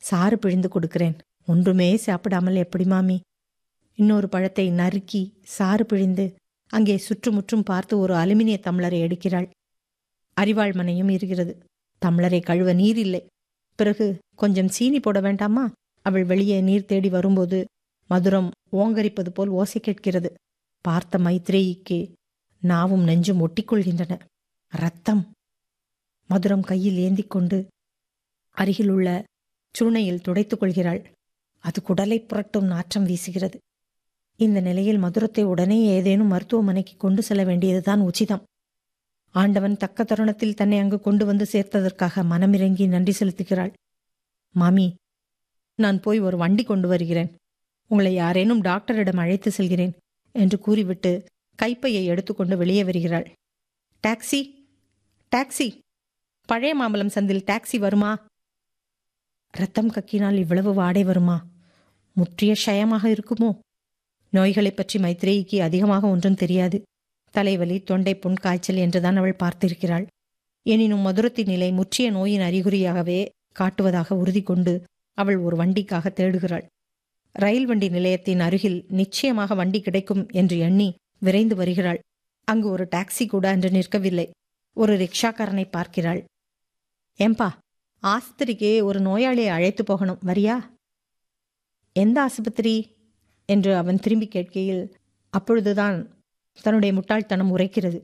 சாறு பிழிந்து கொடுக்கிறேன் ஒன்றுமே சாப்பிடாமல் எப்படி மாமி இன்னொரு பழத்தை நறுக்கி சாறு பிழிந்து அங்கே சுற்றுமுற்றும் பார்த்து ஒரு அலுமினிய தம்ளரை எடுக்கிறாள் அரிவாள் மனையும் இருக்கிறது தம்ளரை கழுவ நீர் இல்லை பிறகு கொஞ்சம் சீனி போட வேண்டாமா அவள் வெளியே நீர் தேடி வரும்போது மதுரம் ஓங்கரிப்பது போல் ஓசை கேட்கிறது பார்த்த மைத்ரேயிக்கு நாவும் நெஞ்சும் ஒட்டிக்கொள்கின்றன ரத்தம் மதுரம் கையில் ஏந்திக் கொண்டு அருகில் உள்ள சுருணையில் துடைத்துக் கொள்கிறாள் அது குடலை புரட்டும் நாற்றம் வீசுகிறது இந்த நிலையில் மதுரத்தை உடனே ஏதேனும் மருத்துவமனைக்கு கொண்டு செல்ல வேண்டியதுதான் உச்சிதம் ஆண்டவன் தக்க தருணத்தில் தன்னை அங்கு கொண்டு வந்து சேர்த்ததற்காக மனமிறங்கி நன்றி செலுத்துகிறாள் மாமி நான் போய் ஒரு வண்டி கொண்டு வருகிறேன் உங்களை யாரேனும் டாக்டரிடம் அழைத்து செல்கிறேன் என்று கூறிவிட்டு கைப்பையை எடுத்துக்கொண்டு வெளியே வருகிறாள் டாக்ஸி டாக்ஸி பழைய மாம்பலம் சந்தில் டாக்ஸி வருமா ரத்தம் கக்கினால் இவ்வளவு வாடை வருமா முற்றிய ஷயமாக இருக்குமோ நோய்களைப் பற்றி மைத்ரேயிக்கு அதிகமாக ஒன்றும் தெரியாது தலைவலி தொண்டை புண் காய்ச்சல் என்றுதான் அவள் பார்த்திருக்கிறாள் எனினும் மதுரத்தின் நிலை முற்றிய நோயின் அறிகுறியாகவே காட்டுவதாக உறுதி கொண்டு அவள் ஒரு வண்டிக்காக தேடுகிறாள் ரயில் வண்டி நிலையத்தின் அருகில் நிச்சயமாக வண்டி கிடைக்கும் என்று எண்ணி விரைந்து வருகிறாள் அங்கு ஒரு டாக்ஸி கூட அன்று நிற்கவில்லை ஒரு ரிக்ஷாக்காரனை பார்க்கிறாள் ஏம்பா ஆஸ்பத்திரிக்கு ஒரு நோயாளியை அழைத்து போகணும் வரியா எந்த ஆஸ்பத்திரி என்று அவன் திரும்பி கேட்கையில் அப்பொழுதுதான் தன்னுடைய முட்டாள்தனம் உரைக்கிறது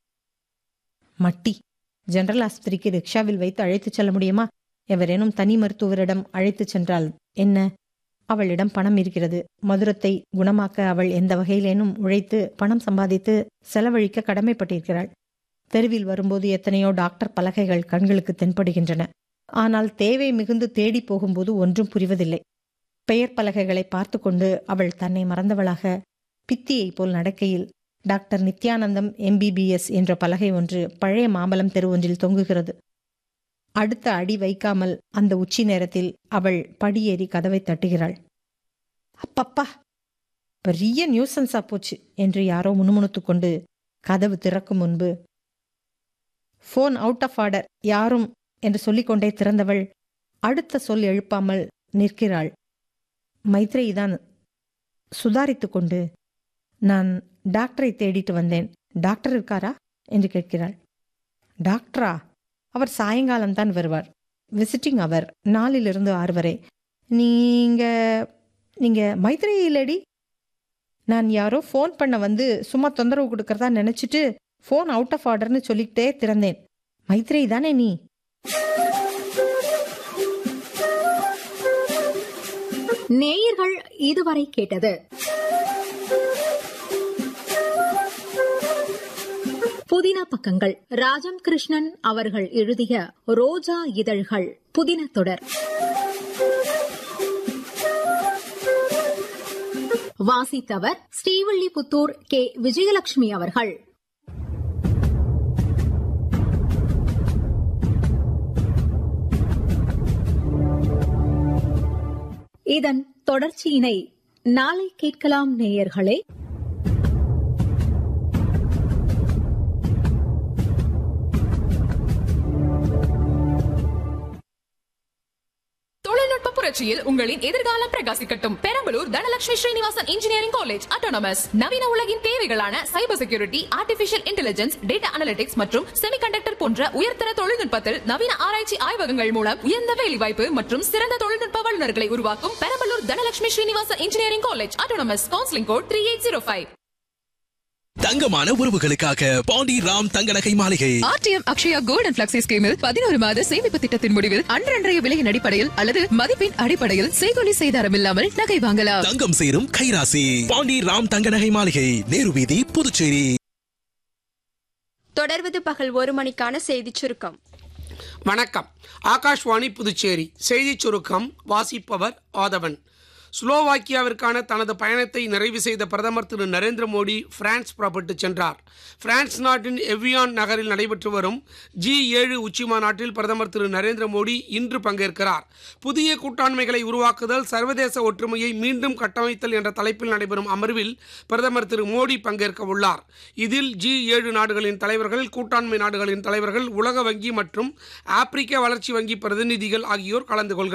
மட்டி ஜெனரல் ஆஸ்பத்திரிக்கு ரிக்ஷாவில் வைத்து அழைத்துச் செல்ல முடியுமா எவரேனும் தனி மருத்துவரிடம் அழைத்துச் சென்றால் என்ன அவளிடம் பணம் இருக்கிறது மதுரத்தை குணமாக்க அவள் எந்த வகையிலேனும் உழைத்து பணம் சம்பாதித்து செலவழிக்க கடமைப்பட்டிருக்கிறாள் தெருவில் வரும்போது எத்தனையோ டாக்டர் பலகைகள் கண்களுக்கு தென்படுகின்றன ஆனால் தேவை மிகுந்து தேடி போகும்போது ஒன்றும் புரிவதில்லை பெயர் பலகைகளை பார்த்து கொண்டு அவள் தன்னை மறந்தவளாக பித்தியைப் போல் நடக்கையில் டாக்டர் நித்யானந்தம் எம்பிபிஎஸ் என்ற பலகை ஒன்று பழைய மாம்பலம் தெரு ஒன்றில் தொங்குகிறது அடுத்த அடி வைக்காமல் அந்த உச்சி நேரத்தில் அவள் படியேறி கதவை தட்டுகிறாள் அப்பப்பா பெரிய நியூசன்ஸா போச்சு என்று யாரோ முணுமுணுத்துக் கொண்டு கதவு திறக்கும் முன்பு ஃபோன் அவுட் ஆஃப் ஆர்டர் யாரும் என்று சொல்லிக்கொண்டே திறந்தவள் அடுத்த சொல் எழுப்பாமல் நிற்கிறாள் மைத்ரேயிதான் சுதாரித்து கொண்டு நான் டாக்டரை தேடிட்டு வந்தேன் டாக்டர் இருக்காரா என்று கேட்கிறாள் டாக்டரா அவர் சாயங்காலம்தான் வருவார் விசிட்டிங் அவர் நாலிலிருந்து ஆறு வரை நீங்க நீங்க மைத்ரேயி இல்லடி நான் யாரோ ஃபோன் பண்ண வந்து சும்மா தொந்தரவு கொடுக்கறதா நினைச்சிட்டு ஃபோன் அவுட் ஆஃப் ஆர்டர்னு சொல்லிக்கிட்டே திறந்தேன் மைத்ரேயி தானே நீ நேயர்கள் இதுவரை கேட்டது புதின பக்கங்கள் ராஜம் கிருஷ்ணன் அவர்கள் எழுதிய ரோஜா இதழ்கள் புதின தொடர் வாசித்தவர் ஸ்ரீவில்லிபுத்தூர் கே விஜயலட்சுமி அவர்கள் இதன் தொடர்ச்சியினை நாளை கேட்கலாம் நேயர்களே தொழில்நுட்ப புரட்சியில் உங்களின் எதிர்காலம் பிரகாசிக்கட்டும் Perambalur Dhanalakshmi Srinivasan engineering college autonomous நவீன உலகின் தேவைகளான cyber security artificial intelligence data analytics மற்றும் செமிகண்டக்டர் போன்ற உயர்தர தொழில்நுட்பத்தில் நவீன ஆராய்ச்சி ஆய்வகங்கள் மூலம் உயர்ந்த வேலைவாய்ப்பு மற்றும் சிறந்த தொழில்நுட்ப வல்லுநர்களை உருவாக்கும் Perambalur Dhanalakshmi Srinivasan engineering college autonomous counselling code three eight zero five தங்கமான உறவுகளுக்காக பாண்டி ராம் தங்க நகை மாளிகை ஆர்டிஎம் அக்ஷயா கோல்டன் பிளக்ஸி ஸ்கீமில் பதினோரு மாத சேமிப்பு திட்டத்தின் முடிவில் அன்றன்றைய விலையின் அடிப்படையில் அல்லது மதிப்பின் அடிப்படையில் செய்கொலி செய்தாரம் இல்லாமல் நகை வாங்கலாம் தங்கம் சேரும் கைராசி பாண்டி ராம் தங்க நகை மாளிகை நேரு வீதி புதுச்சேரி தொடர்வது பகல் ஒரு மணிக்கான செய்திச் சுருக்கம் வணக்கம் ஆகாஷ்வாணி புதுச்சேரி செய்திச் சுருக்கம் வாசிப்பவர் ஆதவன் ஸ்லோவாக்கியாவிற்கான தனது பயணத்தை நிறைவு செய்த பிரதமர் திரு நரேந்திர மோடி பிரான்ஸ் புறப்பட்டு சென்றார் பிரான்ஸ் நாட்டின் எவ்வியான் நகரில் நடைபெற்று வரும் ஜி ஏழு உச்சி மாநாட்டில் பிரதமர் திரு நரேந்திர மோடி இன்று பங்கேற்கிறார் புதிய கூட்டாண்மைகளை உருவாக்குதல் சர்வதேச ஒற்றுமையை மீண்டும் கட்டமைத்தல் என்ற தலைப்பில் நடைபெறும் அமர்வில் பிரதமர் திரு மோடி பங்கேற்க உள்ளார் இதில் ஜி ஏழு நாடுகளின் தலைவர்கள் கூட்டாண்மை நாடுகளின் தலைவர்கள் உலக வங்கி மற்றும் ஆப்பிரிக்க வளர்ச்சி வங்கி பிரதிநிதிகள் ஆகியோர் கலந்து கொள்கின்றனர்